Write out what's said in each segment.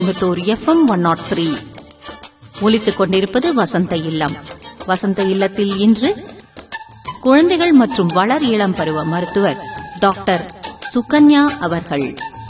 Coimbatore FM one nought three ஒலித்துக் கொண்டிருப்பது வசந்த இல்லம் வசந்த இல்லத்தில் இன்று குழந்தைகள் மற்றும் வளர் இளம் பருவ மருத்துவர் டாக்டர் சுகன்யா அவர்கள்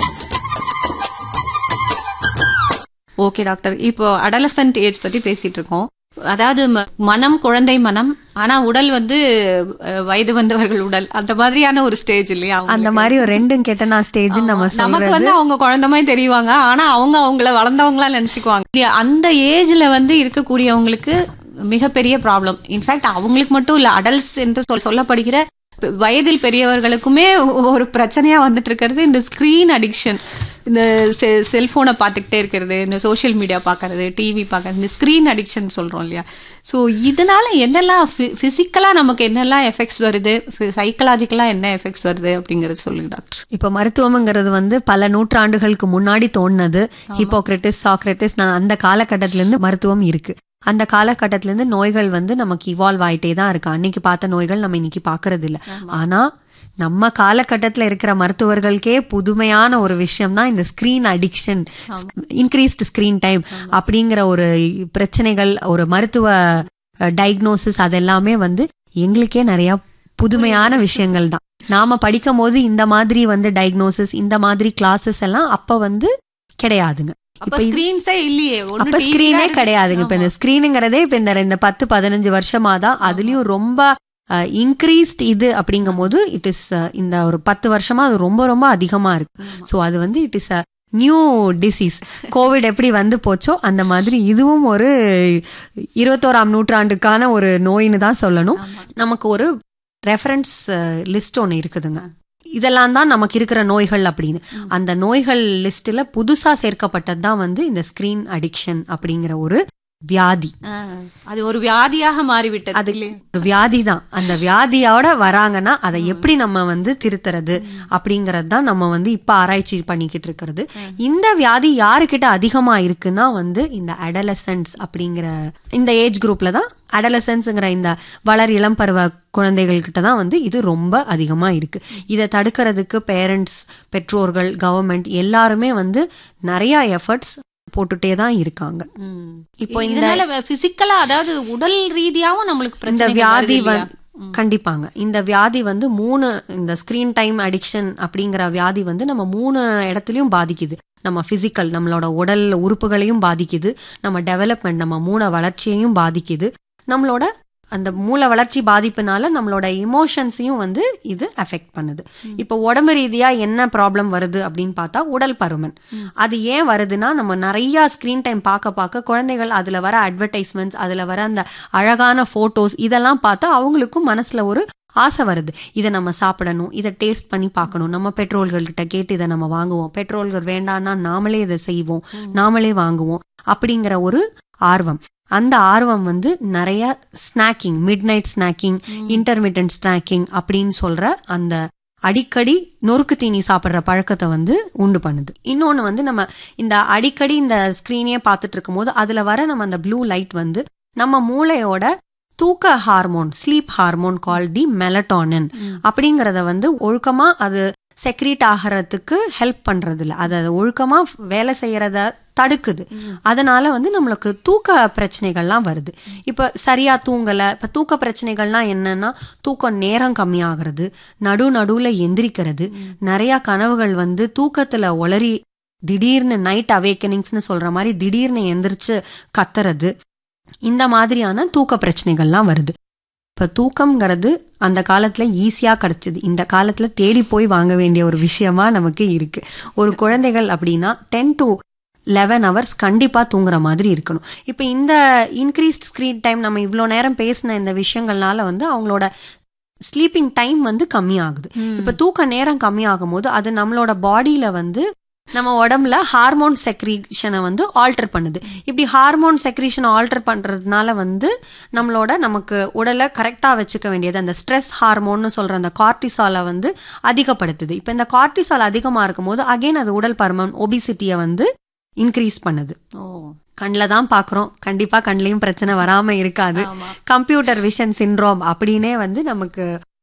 ஓகே டாக்டர் இப்போ அடலசன்ட் ஏஜ் பத்தி பேசிட்டு இருக்கோம் அதாவது ம- மனம் குழந்தை மனம் ஆனா உடல் வந்து அஹ், வயது வந்தவர்கள் உடல் அந்த மாதிரியான ஒரு ஸ்டேஜ் இல்லையா அந்த அவங்களுக்கு? மாதிரி ஒரு ரெண்டும் கெட்டனா ஸ்டேஜ் நம்ம நமக்கு சொல்றது வந்து அவங்க குழந்தை மாதிரி தெரிவாங்க ஆனா அவங்க அவங்கள வளர்ந்தவங்களா நினைச்சுக்குவாங்க இல்லையா? அந்த ஏஜ்ல வந்து இருக்கக்கூடியவங்களுக்கு மிகப்பெரிய ப்ராப்ளம் இன்ஃபேக்ட் அவங்களுக்கு மட்டும் இல்ல அடல்ட்ஸ் என்று சொல் சொல்லப்படுகிற பெ- வயதில் பெரியவர்களுக்குமே ஒ- ஒரு பிரச்சனையா வந்துட்டு இருக்கிறது இந்த ஸ்கிரீன் அடிக்ஷன் இந்த செல்போனை பார்த்துக்கிட்டே இருக்கிறது இந்த சோஷியல் மீடியா பார்க்கறது டிவி பார்க்கறது இந்த ஸ்கிரீன் அடிக்ஷன் சொல்றோம் இல்லையா ஸோ இதனால என்னெல்லாம் ஃபிசிக்கலாக நமக்கு என்னெல்லாம் எஃபெக்ட்ஸ் வருது சைக்கலாஜிக்கலாக என்ன எஃபெக்ட்ஸ் வருது அப்படிங்கறது சொல்லுங்க டாக்டர் இப்ப மருத்துவம்ங்கிறது வந்து பல நூற்றாண்டுகளுக்கு முன்னாடி தோணுனது ஹிப்போக்ரட்டிஸ் சாக்ரட்டிஸ் நான் அந்த காலகட்டத்தில இருந்து மருத்துவம் இருக்கு அந்த காலகட்டத்தில இருந்து நோய்கள் வந்து நமக்கு இவால்வ் ஆயிட்டே தான் இருக்கு அன்னைக்கு பார்த்த நோய்கள் நம்ம இன்னைக்கு பார்க்கறது இல்ல ஆனா நம்ம காலகட்டத்துல இருக்கிற மருத்துவர்களுக்கே புதுமையான ஒரு விஷயம் தான் இந்த screen addiction increased screen time அப்படிங்கிற ஒரு பிரச்சனைகள் ஒரு மருத்துவ டயக்னோசிஸ் அதெல்லாமே வந்து எங்களுக்கே நிறைய புதுமையான விஷயங்கள் தான் நாம படிக்கும் போது இந்த மாதிரி வந்து டயக்னோசிஸ் இந்த மாதிரி கிளாஸஸ் எல்லாம் அப்ப வந்து கிடையாதுங்க அப்ப இப்ப இது- ஸ்கிரீன்ஸே இல்லையே ஒண்ணு அப்ப TV ஸ்கிரீனே தான் இருக்கு. கிடையாதுங்க இப்ப இந்த ஸ்கிரீனுங்கிறதே இப்ப இந்த இந்த பத்து பதினஞ்சு வருஷமா தான் அதுலயும் ரொம்ப இன்க்ரீஸ்ட் இது அப்படிங்கும் போது இட் இஸ் இந்த ஒரு பத்து வருஷமா அது ரொம்ப ரொம்ப அதிகமா இருக்கு ஸோ அது வந்து it is a new disease COVID எப்படி வந்து போச்சோ அந்த மாதிரி இதுவும் ஒரு இருபத்தோராம் நூற்றாண்டுக்கான ஒரு நோயின்னு தான் சொல்லணும் நமக்கு ஒரு ரெஃபரன்ஸ் லிஸ்ட் ஒன்று இருக்குதுங்க இதெல்லாம் தான் நமக்கு இருக்கிற நோய்கள் அப்படின்னு அந்த நோய்கள் லிஸ்ட்ல புதுசா சேர்க்கப்பட்டது தான் வந்து இந்த ஸ்கிரீன் அடிக்ஷன் அப்படிங்கிற ஒரு வியாதி ஆ, அது ஒரு வியாதியாக மாறிவிட்டது அது இல்லையா? ஒரு வியாதி தான் அந்த வியாதியோட வராங்கன்னா அதை எப்படி நம்ம வந்து திருத்துறது அப்படிங்கறது தான் நம்ம வந்து இப்ப ஆராய்ச்சி பண்ணிக்கிட்டு இருக்கிறது இந்த வியாதி யாருக்கிட்ட அதிகமா இருக்குன்னா வந்து இந்த அடலசன்ஸ் அப்படிங்கிற இந்த ஏஜ் குரூப்ல தான் அடலசன்ஸுங்கிற இந்த வளர் இளம் பருவ குழந்தைகள் கிட்ட தான் வந்து இது ரொம்ப அதிகமா இருக்கு இதை தடுக்கிறதுக்கு பேரண்ட்ஸ் பெற்றோர்கள் கவர்மெண்ட் எல்லாருமே வந்து நிறைய எஃபர்ட்ஸ் போட்டுட்டே தான் இருக்காங்க ம். இப்போ இந்த இதனால பிசிக்கலா அதாவது உடல் ரீதியாவும் நம்மளுக்கு இந்த பிரச்சனை வியாதி வந்து கண்டிப்பாங்க இந்த வியாதி வந்து மூணு இந்த ஸ்கிரீன் டைம் அடிக்ஷன் அப்படிங்கிற வியாதி வந்து நம்ம மூணு இடத்துலயும் பாதிக்குது நம்ம பிசிக்கல் நம்மளோட உடல் உறுப்புகளையும் பாதிக்குது நம்ம டெவலப்மெண்ட் நம்ம மூளை வளர்ச்சியையும் பாதிக்குது நம்மளோட அந்த மூளை வளர்ச்சி பாதிப்புனால நம்மளோட இமோஷன்ஸையும் வந்து இது அஃபெக்ட் பண்ணுது இப்போ உடம்பு ரீதியா என்ன ப்ராப்ளம் வருது அப்படின்னு பார்த்தா உடல் பருமன் அது ஏன் வருதுன்னா நம்ம நிறைய ஸ்கிரீன் டைம் பார்க்க பார்க்க குழந்தைகள் அதுல வர அட்வர்டைஸ்மெண்ட்ஸ் அதுல வர அந்த அழகான போட்டோஸ் இதெல்லாம் பார்த்தா அவங்களுக்கும் மனசுல ஒரு ஆசை வருது இதை நம்ம சாப்பிடணும் இதை டேஸ்ட் பண்ணி பார்க்கணும் நம்ம பெட்ரோல்கள்கிட்ட கேட்டு இதை நம்ம வாங்குவோம் பெட்ரோல்கள் வேண்டாம்னா நாமளே இதை செய்வோம் நாமளே வாங்குவோம் அப்படிங்கிற ஒரு ஆர்வம் அந்த ஆர்வம் வந்து நிறைய snacking midnight snacking intermediate snacking அப்படின்னு சொல்ற அந்த அடிக்கடி நொறுக்கு தீனி சாப்பிட்ற பழக்கத்தை வந்து உண்டு பண்ணுது இன்னொன்று வந்து நம்ம இந்த அடிக்கடி இந்த ஸ்க்ரீனே பார்த்துட்டு இருக்கும்போது அதில் வர நம்ம அந்த ப்ளூ லைட் வந்து நம்ம மூளையோட தூக்க hormone sleep hormone called melatonin அப்படிங்கிறத வந்து ஒழுக்கமா அது செக்ரீட் ஆகிறதுக்கு ஹெல்ப் பண்றது இல்ல அது அது ஒழுக்கமா வேலை செய்யறத தடுக்குது அதனால வந்து நம்மளுக்கு தூக்க பிரச்சனைகள்லாம் வருது இப்ப சரியா தூங்கல இப்ப தூக்க பிரச்சனைகள்லாம் என்னன்னா தூக்கம் நேரம் கம்மியாகிறது நடு நடுவுல எந்திரிக்கிறது நிறைய கனவுகள் வந்து தூக்கத்துல ஒளறி திடீர்னு நைட் அவேக்கனிங்ஸ்னு சொல்ற மாதிரி திடீர்னு எந்திரிச்சு கத்துறது இந்த மாதிரியான தூக்க பிரச்சனைகள்லாம் வருது இப்ப தூக்கம்ங்கிறது அந்த காலத்துல ஈஸியா கிடைச்சது இந்த காலத்துல தேடி போய் வாங்க வேண்டிய ஒரு விஷயமா நமக்கு இருக்கு ஒரு குழந்தைகள் அப்படின்னா டென் டு லெவன் ஹவர்ஸ் கண்டிப்பா தூங்குற மாதிரி இருக்கணும் இப்ப இந்த இன்க்ரீஸ்ட் ஸ்கிரீன் டைம் நம்ம இவ்வளோ நேரம் பேசின இந்த விஷயங்கள்னால வந்து அவங்களோட ஸ்லீப்பிங் டைம் வந்து கம்மியாகுது இப்ப தூக்க நேரம் கம்மியாகும் போது அது நம்மளோட பாடியில வந்து நம்ம உடம்புல ஹார்மோன் செக்ரீஷனை வந்து ஆல்டர் பண்ணுது இப்படி ஹார்மோன் செக்ரீஷனை ஆல்டர் பண்றதுனால வந்து நம்மளோட நமக்கு உடலை கரெக்டாக வச்சுக்க வேண்டியது அந்த ஸ்ட்ரெஸ் ஹார்மோன்னு சொல்ற அந்த கார்டிசாலை வந்து அதிகப்படுத்துது இப்போ இந்த கார்டிசால் அதிகமாக இருக்கும்போது அகைன் அது உடல் பருமன் ஒபிசிட்டியை வந்து இன்க்ரீஸ் பண்ணுது ஓ கண்ணில் தான் பார்க்குறோம் கண்டிப்பாக கண்ணிலையும் பிரச்சனை வராமல் இருக்காது ஆமா. கம்ப்யூட்டர் விஷன் சின்ரோம் அப்படின்னே வந்து நமக்கு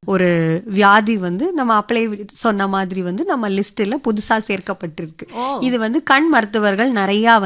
ஒரு வியாதி வந்து நம்ம அப்ளை சொன்ன மாதிரி வந்து நம்ம லிஸ்ட்ல புதுசா சேர்க்கப்பட்டிருக்கு இது வந்து கண் மருத்துவர்கள் நிறைய